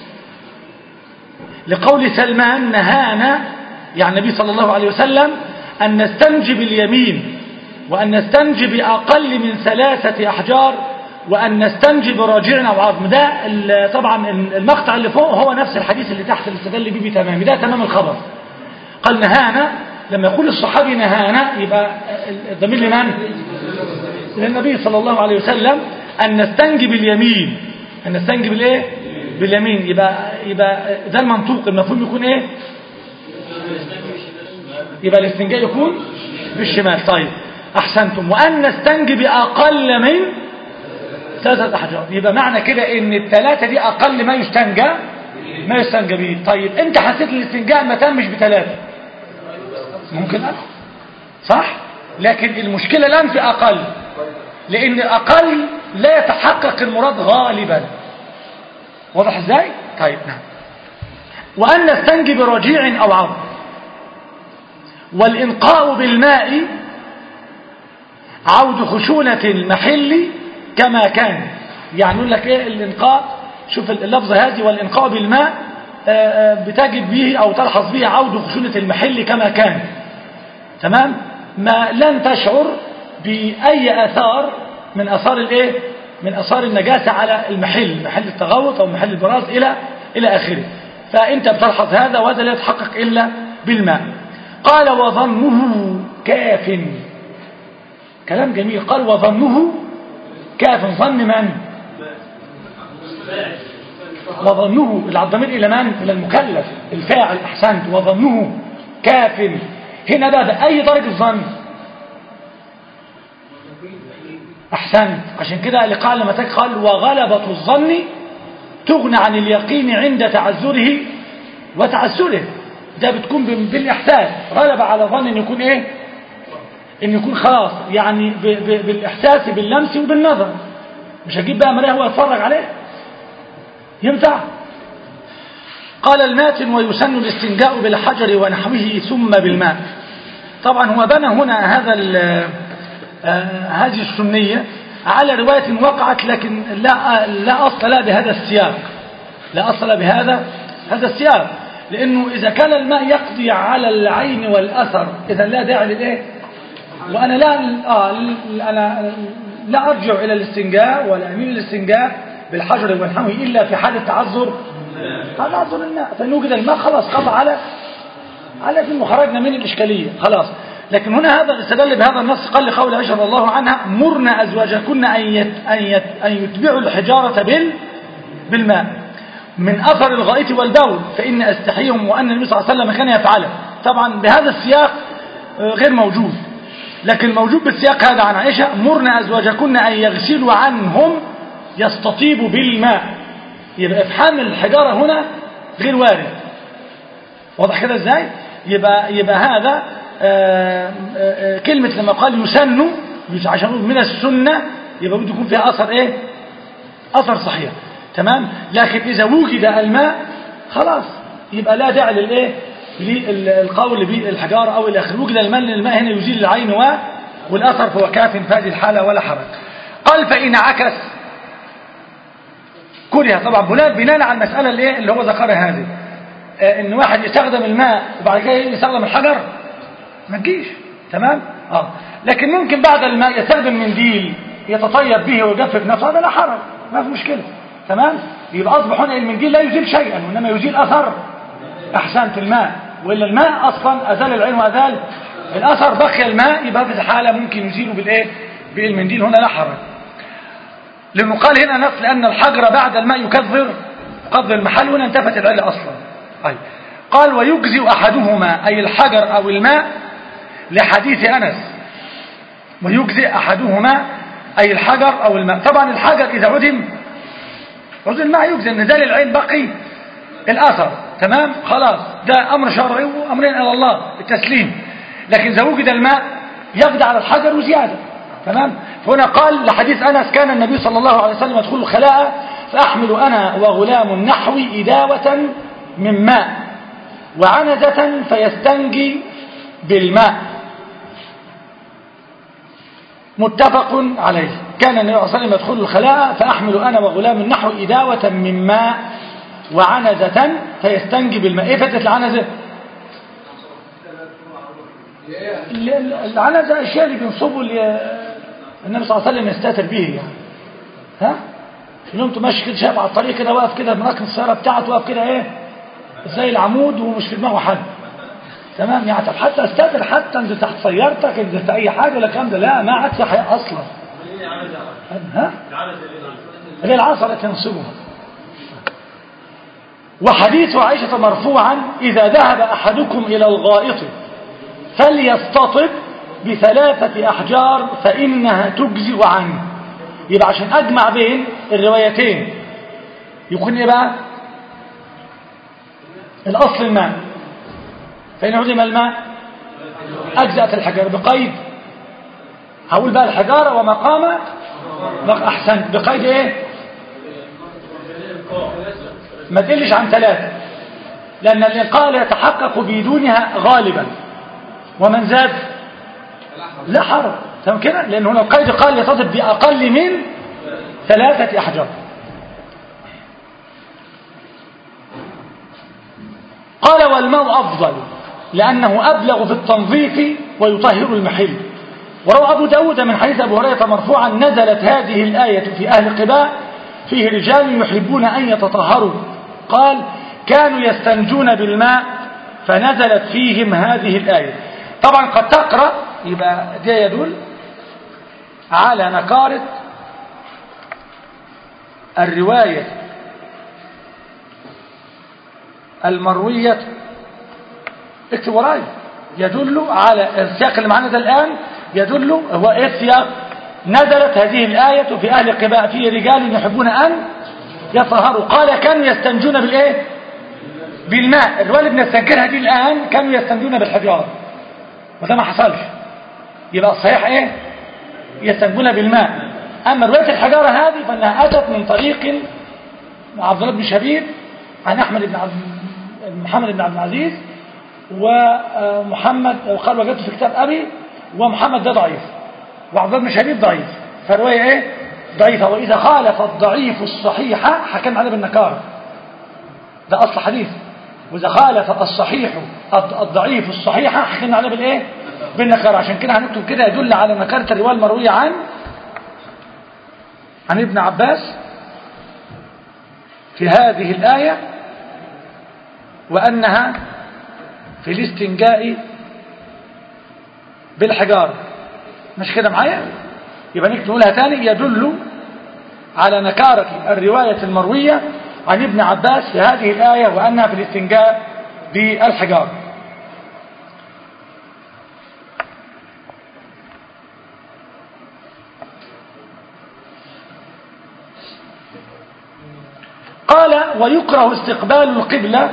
لقول سلمان نهانا يعني النبي صلى الله عليه وسلم أن نستنجي باليمين وأن نستنجي بأقل من ثلاثة أحجار وأن نستنجي براجع أو عظم ده طبعا المقطع اللي فوق هو نفس الحديث اللي تحت اللي استدل به تمام ده تمام الخبر قال نهانا لما يقول الصحابي نهانا يبقى الضمير لمن للنبي صلى الله عليه وسلم أن نستنجي باليمين أن نستنجي بالإيه باليمين يبقى يبقى ده المنطوق المفهوم يكون إيه يبقى الاستنجاء يكون بالشمال طيب أحسنتم وأن نستنجي بأقل من ثلاثة أحجار يبقى معنى كده إن الثلاثة دي أقل ما يستنجى ما يستنجى به طيب أنت حسيت الاستنجاء ما تمش بثلاثة ممكن أكثر صح لكن المشكلة الآن في أقل لأن الأقل لا يتحقق المراد غالبا واضح ازاي طيب نعم وأن نستنجي برجيع أو عظم والإنقاء بالماء عود خشونة المحل كما كان يعني يقول لك ايه الإنقاء شوف اللفظة هذه والإنقاء بالماء آآ آآ بتجد به أو تلحظ به عود خشونة المحل كما كان تمام ما لن تشعر بأي أثار من أثار الايه من أثار النجاسة على المحل محل التغوط أو محل البراز إلى إلى آخره فأنت بتلحظ هذا وهذا لا يتحقق إلا بالماء قال وظنه كاف كلام جميل قال وظنه كاف ظن من وظنه الضمير إلى من إلى المكلف الفاعل أحسنت وظنه كاف هنا بقى بأي درجة ظن أحسنت عشان كده اللي قال لما قال وغلبة الظن تغنى عن اليقين عند تعذره وتعسره ده بتكون بالإحساس غلب على ظن ان يكون ايه ان يكون خلاص يعني ب ب بالإحساس باللمس وبالنظر مش هجيب بقى مرايه هو يتفرج عليه ينفع قال الماتن ويسن الاستنجاء بالحجر ونحوه ثم بالماء طبعا هو بنى هنا هذا آه هذه السنية على رواية وقعت لكن لا, لا أصل لا بهذا السياق لا أصل بهذا هذا السياق لأنه إذا كان الماء يقضي على العين والأثر إذا لا داعي للإيه وأنا لا آه أنا لا أرجع إلى الاستنجاء ولا أميل الاستنجاء بالحجر والحمي إلا في حالة تعذر تعذر الماء فإن وجد الماء خلاص قضى على على في خرجنا من الإشكالية خلاص لكن هنا هذا استدل بهذا النص قال لقول عائشة رضي الله عنها مرنا أزواجكن أن يت أن يت أن يتبعوا الحجارة بال بالماء من أثر الغائط والبول فإن أستحيهم وأن النبي صلى الله عليه وسلم كان يفعله طبعا بهذا السياق غير موجود لكن موجود بالسياق هذا عن عائشة مرنا أزواجكن أن يغسلوا عنهم يستطيبوا بالماء يبقى إفحام الحجارة هنا غير وارد واضح كده ازاي يبقى يبقى هذا آآ آآ كلمة لما قال يسن عشان من السنة يبقى بده يكون فيها أثر إيه أثر صحيح تمام لكن إذا وجد الماء خلاص يبقى لا داعي للإيه للقول بالحجارة أو إلى آخره وجد الماء لأن الماء هنا يزيل العين و والأثر فهو كاف في هذه الحالة ولا حرج قال فإن عكس كره طبعا بناء بناء على المسألة اللي, اللي هو ذكرها هذه ان واحد يستخدم الماء وبعد كده يستخدم الحجر ما تجيش تمام اه لكن ممكن بعد الماء يستخدم منديل يتطيب به ويجفف نفسه هذا لا حرج ما في مشكله تمام يبقى اصبح هنا المنديل لا يزيل شيئا وانما يزيل اثر احسنت الماء والا الماء اصلا ازال العين وازال الاثر بقي الماء يبقى في الحاله ممكن يزيله بالايه بالمنديل هنا لا حرج لانه قال هنا نص لان الحجر بعد الماء يكثر قبض المحل هنا انتفت العله اصلا طيب قال ويجزئ أحدهما أي الحجر أو الماء لحديث أنس ويجزئ أحدهما أي الحجر أو الماء طبعا الحجر إذا عدم عدم الماء يجزئ نزال العين بقي الأثر تمام خلاص ده أمر شرعي وأمرين إلى الله التسليم لكن إذا وجد الماء يقضي على الحجر وزيادة تمام فهنا قال لحديث أنس كان النبي صلى الله عليه وسلم يدخل الخلاء فأحمل أنا وغلام نحوي إداوة من ماء وعنزة فيستنجي بالماء متفق عليه كان النبي صلى الله عليه وسلم يدخل الخلاء فأحمل أنا وغلام نحو إداوة من ماء وعنزة فيستنجي بالماء إيه فتة العنزة العنزة الشيء اللي بينصبه النبي صلى الله عليه وسلم يستتر به يعني ها لو انت ماشي كده شايف على الطريق كده واقف كده مراكن السياره بتاعته واقف كده ايه زي العمود ومش في دماغه حد تمام يعني طب حتى استاذن حتى انزل تحت سيارتك انزل في اي حاجه ولا الكلام ده لا ما عاد صحيح اصلا ها هي العصا التي ينصبها وحديث عائشة مرفوعا إذا ذهب أحدكم إلى الغائط فليستطب بثلاثة أحجار فإنها تجزئ عنه يبقى عشان أجمع بين الروايتين يكون إيه بقى الأصل الماء فإن عدم الماء أجزأت الحجارة بقيد هقول بقى الحجارة ومقام أحسن بقيد إيه ما تقلش عن ثلاثة لأن الإنقاء لا يتحقق بدونها غالبا ومن زاد لا حرج تمام كده لأن هنا القيد قال يتصف بأقل من ثلاثة أحجار قال والماء أفضل لأنه أبلغ في التنظيف ويطهر المحل وروى أبو داود من حديث أبو هريرة مرفوعا نزلت هذه الآية في أهل قباء فيه رجال يحبون أن يتطهروا قال كانوا يستنجون بالماء فنزلت فيهم هذه الآية طبعا قد تقرأ يبقى ده يدل على نكارة الرواية المروية اكتب وراي يدل على السياق اللي معانا ده الآن يدل هو ايه السياق نزلت هذه الآية في أهل قباء فيه رجال يحبون أن يطهروا قال كانوا يستنجون بالإيه بالماء الرواية اللي بنستنكرها دي الآن كانوا يستنجون بالحجار وده ما حصلش يبقى الصحيح ايه يستنجون بالماء أما رواية الحجارة هذه فإنها أتت من طريق عبد الله بن شبيب عن أحمد بن عبد محمد بن عبد العزيز ومحمد وقال وجدته في كتاب أبي ومحمد ده ضعيف وعبد الله بن شبيب ضعيف فالرواية ايه ضعيفة وإذا خالف الضعيف الصحيح حكم عليه بالنكارة ده أصل حديث وإذا خالف الصحيح الضعيف الصحيح حكم عليه بالإيه بالنكارة عشان كده هنكتب كده يدل على نكارة الرواية المروية عن عن ابن عباس في هذه الآية وأنها في الاستنجاء بالحجارة مش كده معايا يبقى نكتب نقولها تاني يدل على نكارة الرواية المروية عن ابن عباس في هذه الآية وأنها في الاستنجاء بالحجارة قال ويكره استقبال القبلة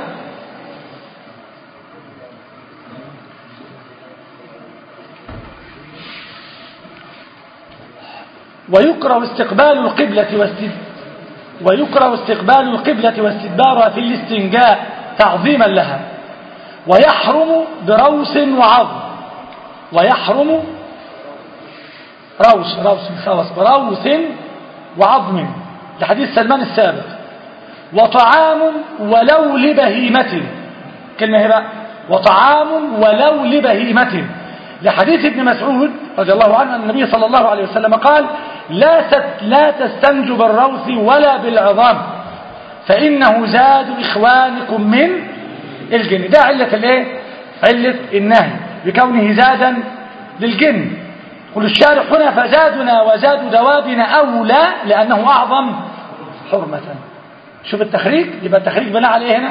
ويكره استقبال القبلة واستد ويكره استقبال القبلة واستدبارها في الاستنجاء تعظيما لها ويحرم بروس وعظم ويحرم روس روس خلاص بروس وعظم لحديث سلمان السابق وطعام ولو لبهيمة كلمة هي بقى وطعام ولو لبهيمة لحديث ابن مسعود رضي الله عنه أن النبي صلى الله عليه وسلم قال لا لا تستنجوا بالروث ولا بالعظام فإنه زاد إخوانكم من الجن ده علة الايه علة النهي بكونه زادا للجن قل الشارع هنا فزادنا وزاد دوابنا أولى لأنه أعظم حرمة شوف التخريج يبقى التخريج بناء على ايه هنا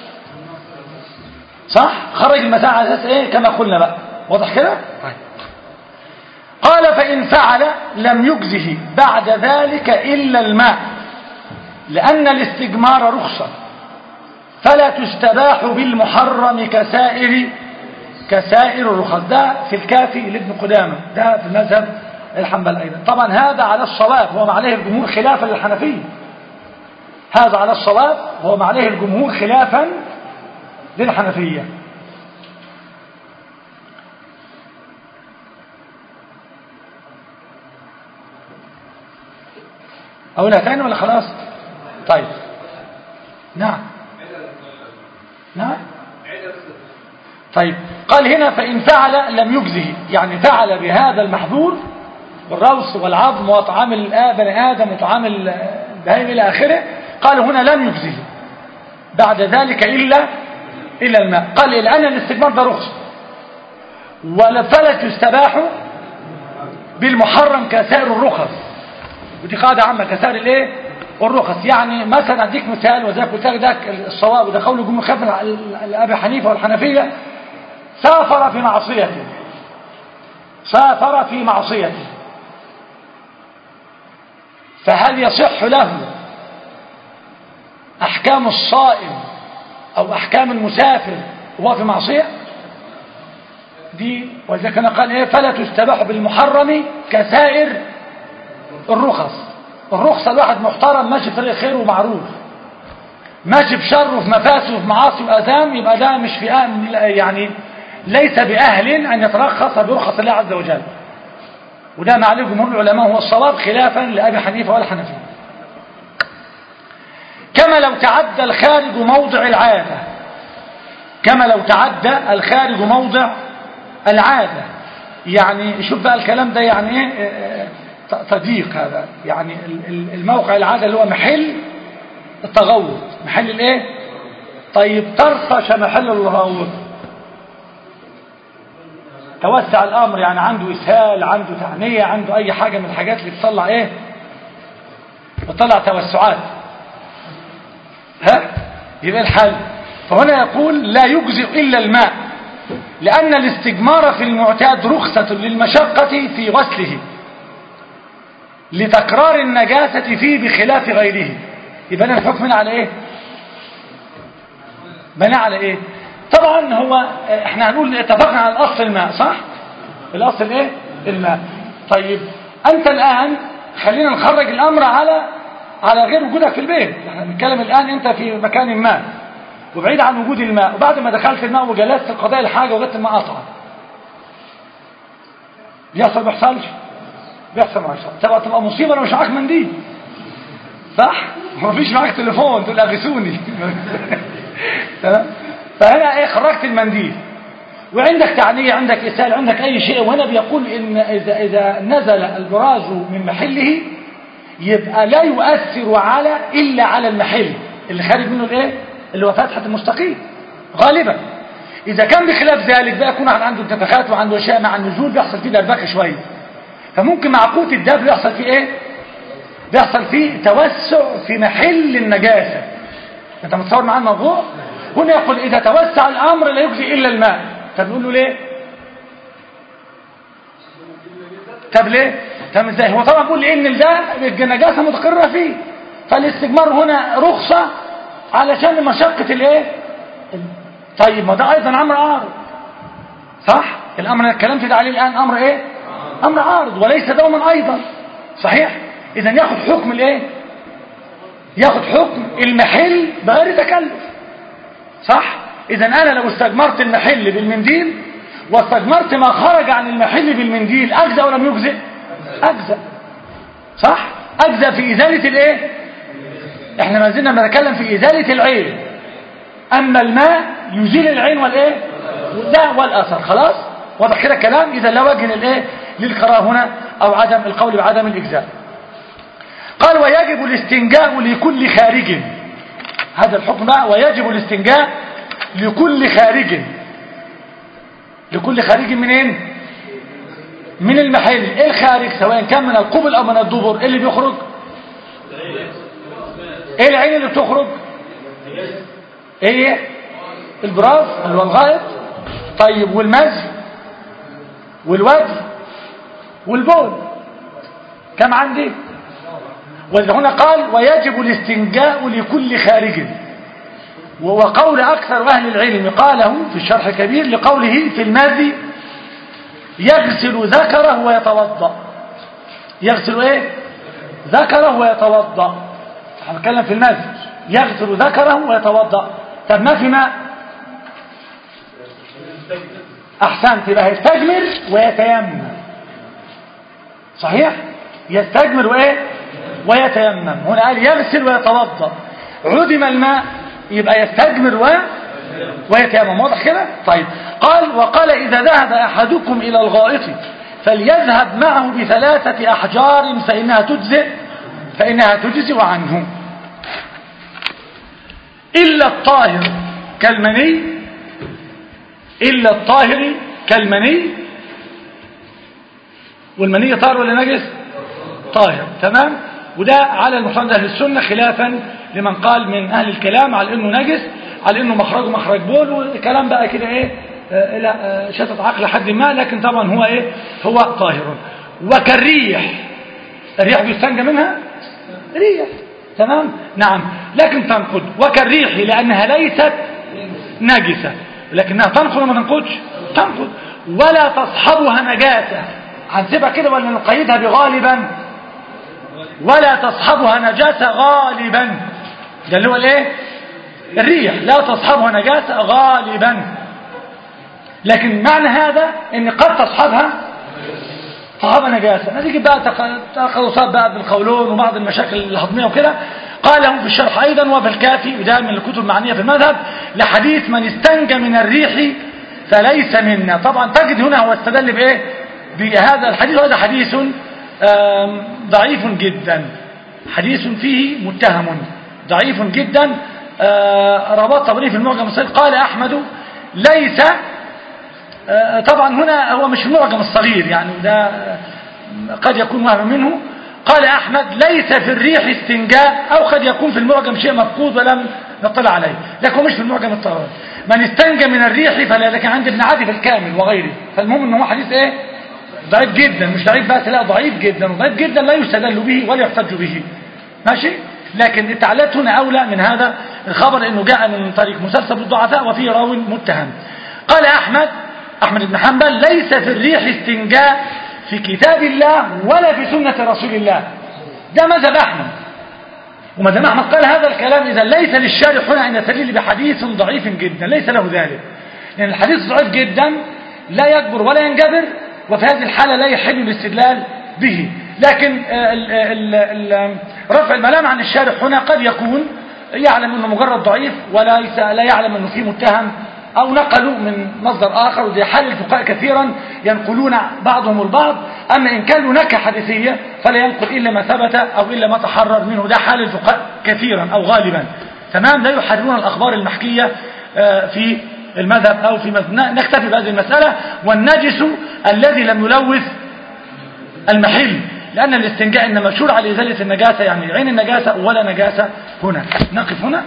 صح خرج المساء على اساس ايه كما قلنا بقى واضح كده طيب قال فإن فعل لم يجزه بعد ذلك إلا الماء لأن الاستجمار رخصة فلا تستباح بالمحرم كسائر كسائر الرخص ده في الكافي لابن قدامة ده في المذهب الحنبل أيضا طبعا هذا على الصواب هو ما عليه الجمهور خلافا للحنفية هذا على الصواب هو ما عليه الجمهور خلافا للحنفية أقولها تاني ولا خلاص طيب نعم نعم طيب قال هنا فإن فعل لم يجزه يعني فعل بهذا المحظور والروس والعظم وطعام بني آدم وطعام البهائم إلى آخره قال هنا لم يجزه بعد ذلك إلا إلا الماء قال الآن الاستجمار ده رخص ولا فلا تستباح بالمحرم كسائر الرخص ودي قاعدة عامة كسائر الايه الرخص يعني مثلا اديك مثال وذاك قلت لك ده الصواب وده قول جمهور خلاف ابي حنيفه والحنفيه سافر في معصيته سافر في معصيته فهل يصح له احكام الصائم او احكام المسافر وهو في معصيه دي ولذلك انا قال ايه فلا تستباح بالمحرم كسائر الرخص الرخصة الواحد محترم ماشي في طريق خير ومعروف ماشي بشر وفي مفاسد وفي معاصي وآثام يبقى ده مش في أهل يعني ليس بأهل أن يترخص برخص الله عز وجل وده ما عليه جمهور العلماء هو الصواب خلافا لأبي حنيفة والحنفية كما لو تعدى الخارج موضع العادة كما لو تعدى الخارج موضع العادة يعني شوف بقى الكلام ده يعني ايه تضييق هذا يعني الموقع العادة اللي هو محل التغوط محل الايه طيب طرطش محل الغوط توسع الامر يعني عنده اسهال عنده تعنية عنده اي حاجة من الحاجات اللي بتطلع ايه بتطلع توسعات ها يبقى الحل فهنا يقول لا يجزئ الا الماء لان الاستجمار في المعتاد رخصة للمشقة في غسله لتكرار النجاسة فيه بخلاف غيره يبقى الحكم هنا على ايه بنى على ايه طبعا هو احنا هنقول اتفقنا على الاصل الماء صح الاصل ايه الماء طيب انت الان خلينا نخرج الامر على على غير وجودك في البيت احنا بنتكلم الان انت في مكان ما وبعيد عن وجود الماء وبعد ما دخلت الماء وجلست القضاء الحاجه وجدت الماء قطع بيحصل ما بيحصلش بيحصل ما بيحصلش تبقى تبقى مصيبه لو مش معاك منديل صح ومفيش معاك تليفون تقول اغثوني تمام فهنا ايه خرجت المنديل وعندك تعنية عندك إسهال عندك أي شيء وهنا بيقول إن إذا, إذا نزل البراز من محله يبقى لا يؤثر على إلا على المحل اللي خارج منه الإيه اللي هو فتحة المستقيم غالبا إذا كان بخلاف ذلك بقى يكون عنده انتفاخات وعنده أشياء مع النزول بيحصل فيه دربكة شوية فممكن مع قوة الدب بيحصل فيه إيه بيحصل فيه توسع في محل النجاسة أنت متصور معاه الموضوع هنا يقول إذا توسع الأمر لا يجزي إلا الماء طب نقول له ليه طب ليه طب ازاي هو طبعا بيقول ان ده النجاسه متقرره فيه فالاستجمار هنا رخصه علشان مشقه الايه طيب ما ده ايضا امر عارض صح الامر اللي اتكلمت ده عليه الان امر ايه امر عارض وليس دوما ايضا صحيح اذا ياخد حكم الايه ياخد حكم المحل بغير تكلف صح اذا انا لو استجمرت المحل بالمنديل واستجمرت ما خرج عن المحل بالمنديل اجزا ولا لم يجزئ اجزا صح اجزا في ازاله الايه احنا ما زلنا بنتكلم في ازاله العين اما الماء يزيل العين والايه ده والاثر خلاص واضح كده الكلام اذا لا وجه للايه للكراهه هنا او عدم القول بعدم الاجزاء قال ويجب الاستنجاء لكل خارج هذا الحكم بقى ويجب الاستنجاء لكل خارج لكل خارج منين من المحل ايه الخارج سواء كان من القبل او من الدبر ايه اللي بيخرج ايه العين اللي بتخرج ايه البراز اللي هو الغائط طيب والمزي والوجه والبول كم عندي وهنا قال ويجب الاستنجاء لكل خارج وهو قول أكثر أهل العلم قاله في الشرح الكبير لقوله في الماضي يغسل ذكره ويتوضأ يغسل ايه ذكره ويتوضأ هنتكلم في الماضي يغسل ذكره ويتوضأ طب ما في ماء احسنت يبقى هيستجمر ويتيمم صحيح يستجمر وايه ويتيمم هنا قال يغسل ويتوضأ عدم الماء يبقى يستجمر و ويتيمم واضح كده طيب قال وقال إذا ذهب أحدكم إلى الغائط فليذهب معه بثلاثة أحجار فإنها تجزئ فإنها تجزئ عنه إلا الطاهر كالمني إلا الطاهر كالمني والمني طاهر ولا نجس طاهر تمام وده على المعتمد أهل السنة خلافا لمن قال من أهل الكلام على أنه نجس على أنه مخرجه مخرج بول وكلام بقى كده إيه آه، إلى آه، شتت عقل حد ما لكن طبعا هو إيه هو طاهر وكالريح الريح بيستنجى منها ريح تمام نعم لكن تنقض وكالريح لأنها ليست نجسة لكنها تنقض ولا ما تنقضش تنقض ولا تصحبها نجاسة هنسيبها كده ولا نقيدها بغالبا ولا تصحبها نجاسة غالبا ده اللي هو الايه الريح لا تصحبها نجاسة غالبا لكن معنى هذا ان قد تصحبها صحابة نجاسة نتيجة بقى تخلصات بقى بالقولون وبعض المشاكل الهضمية وكده قاله في الشرح أيضا وفي الكافي وده من الكتب المعنية في المذهب لحديث من استنجى من الريح فليس منا طبعا تجد هنا هو استدل بإيه بهذا الحديث وهذا حديث آم، ضعيف جدا حديث فيه متهم ضعيف جدا آه، رواه الطبري في المعجم الصغير قال أحمد ليس آه، طبعا هنا هو مش المعجم الصغير يعني ده آه، قد يكون وهم منه قال أحمد ليس في الريح استنجاء أو قد يكون في المعجم شيء مفقود ولم نطلع عليه لكن هو مش في المعجم الطبري من استنجى من الريح فلا لكن عند ابن عدي في الكامل وغيره فالمهم ان هو حديث ايه ضعيف جدا مش ضعيف بس لا ضعيف جدا وضعيف جدا لا يستدل به ولا يحتج به ماشي لكن التعليلات هنا أولى من هذا الخبر انه جاء من طريق مسلسل الضعفاء وفيه راو متهم قال أحمد أحمد بن حنبل ليس في الريح استنجاء في كتاب الله ولا في سنة رسول الله ده مذهب أحمد ومذهب أحمد قال هذا الكلام إذا ليس للشارح هنا أن يستدل بحديث ضعيف جدا ليس له ذلك لأن الحديث ضعيف جدا لا يكبر ولا ينجبر وفي هذه الحالة لا يحل الاستدلال به لكن آه، ال- ال- ال- رفع الملام عن الشارح هنا قد يكون يعلم أنه مجرد ضعيف وليس لا يعلم أنه فيه متهم أو نقلوا من مصدر آخر وزي حال الفقهاء كثيرا ينقلون بعضهم البعض أما إن كان له نكهة حديثية فلا ينقل إلا ما ثبت أو إلا ما تحرر منه ده حال الفقهاء كثيرا أو غالبا تمام لا يحررون الأخبار المحكية آه، في المذهب أو في مذهب نكتفي بهذه المسألة والنجس الذي لم يلوث المحل لأن الاستنجاء إنما مشهور على إزالة النجاسة يعني عين النجاسة ولا نجاسة هنا نقف هنا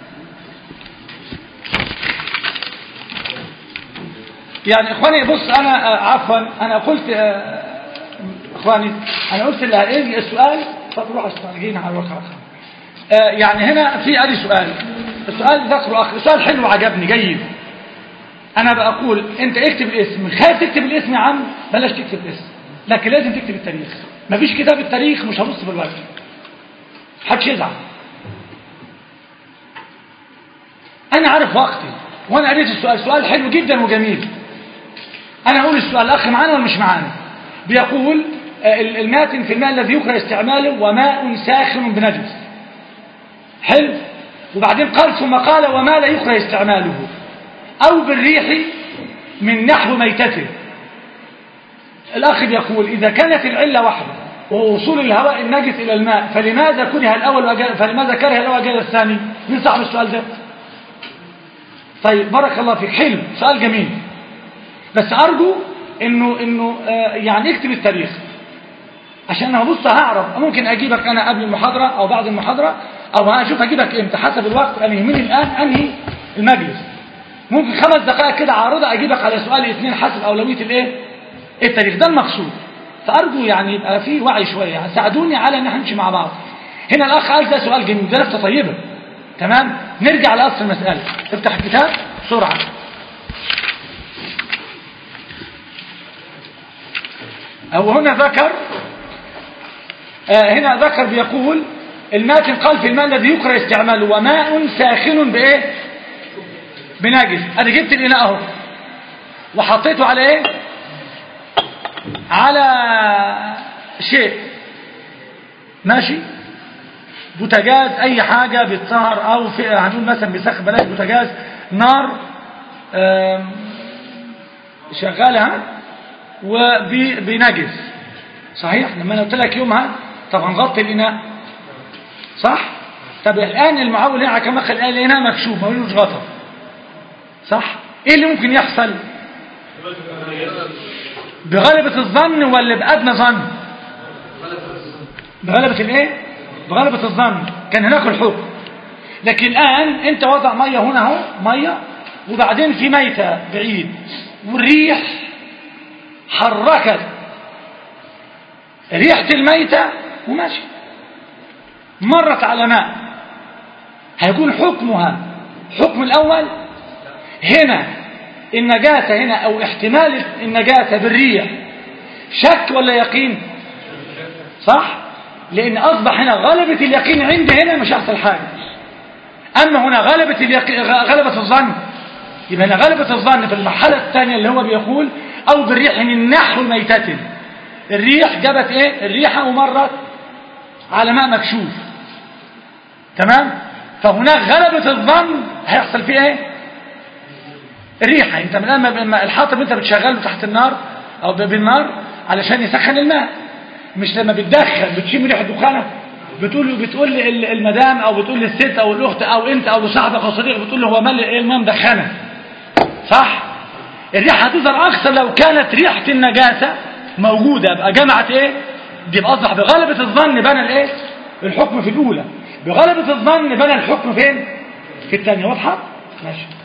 يعني إخواني بص أنا آه، عفوا أنا قلت آه، إخواني أنا قلت اللي هيجي السؤال فتروح استرجينا على الواقع آه، يعني هنا في أدي سؤال السؤال ذكره أخ سؤال حلو عجبني جيد أنا بقول أنت اكتب الاسم خايف تكتب الاسم يا عم بلاش تكتب الاسم لكن لازم تكتب التاريخ مفيش كتاب التاريخ مش هبص في الوقت محدش يزعل أنا عارف وقتي وأنا قريت السؤال سؤال حلو جدا وجميل أنا أقول السؤال الأخ معانا ولا مش معانا بيقول آه، ال- الماتن في الماء الذي يكره استعماله وماء ساخن بنجس حلو وبعدين قال ثم قال وما لا يكره استعماله أو بالريح من نحو ميتته الأخ بيقول إذا كانت العلة واحدة وهو وصول الهواء النجس إلى الماء فلماذا كره الأول وأجل فلماذا كره الأول وأجل الثاني مين صاحب السؤال ده طيب بارك الله فيك حلو سؤال جميل بس أرجو إنه إنه آه يعني اكتب التاريخ عشان انا هبص هعرف ممكن اجيبك انا قبل المحاضرة او بعد المحاضرة او هشوف اجيبك امتى حسب الوقت انا يهمني الان انهي المجلس ممكن خمس دقائق كده عارضة اجيبك على سؤال اثنين حسب اولوية الايه التاريخ ده المقصود فارجو يعني يبقى في وعي شوية يعني ساعدوني على ان احنا نمشي مع بعض هنا الاخ قال ده سؤال جميل ده لفته طيبة تمام نرجع لاصل المسألة افتح الكتاب بسرعة أو هنا ذكر آه هنا ذكر بيقول الماتن قال في الماء الذي يكره استعماله وماء ساخن بإيه بنجس أنا جبت الإناء أهو وحطيته على إيه على شيء ماشي بوتاجاز أي حاجة بتسهر أو في هنقول مثلا بيسخن بلاش بوتاجاز نار آم، شغالة وبنجس صحيح لما انا قلت لك يومها طبعا غطي الاناء صح طب الان المعول هنا كما قال الاناء مكشوف ما يقولوش غطا صح ايه اللي ممكن يحصل بغلبة الظن ولا بأدنى ظن بغلبة الايه بغلبة الظن كان هناك الحكم لكن الآن أنت وضع مية هنا اهو مية وبعدين في ميتة بعيد والريح حركت ريحة الميتة وماشي مرت على ماء هيكون حكمها حكم الأول هنا النجاسة هنا أو احتمال النجاسة بالريح شك ولا يقين صح لأن أصبح هنا غلبة اليقين عند هنا مش أحسن حاجة أما هنا غلبة, اليقين غلبة الظن يبقى هنا غلبة الظن في المرحلة الثانية اللي هو بيقول أو بالريح من نحو ميتة الريح جابت إيه الريحة ومرت على ماء مكشوف تمام فهناك غلبة الظن هيحصل فيه ايه الريحة انت من لما الحاطب انت بتشغله تحت النار او بالنار علشان يسخن الماء مش لما بتدخل بتشم ريحة دخانة بتقول بتقول المدام او بتقول للست او الاخت او انت او لصاحبك او صديقك بتقول له هو مال ايه الماء مدخنه صح الريحة هتظهر اكثر لو كانت ريحة النجاسة موجودة يبقى جمعت ايه دي يبقى اصبح بغلبة الظن بنى الايه الحكم في الاولى بغلبة الظن بنى الحكم فين في الثانية واضحة ماشي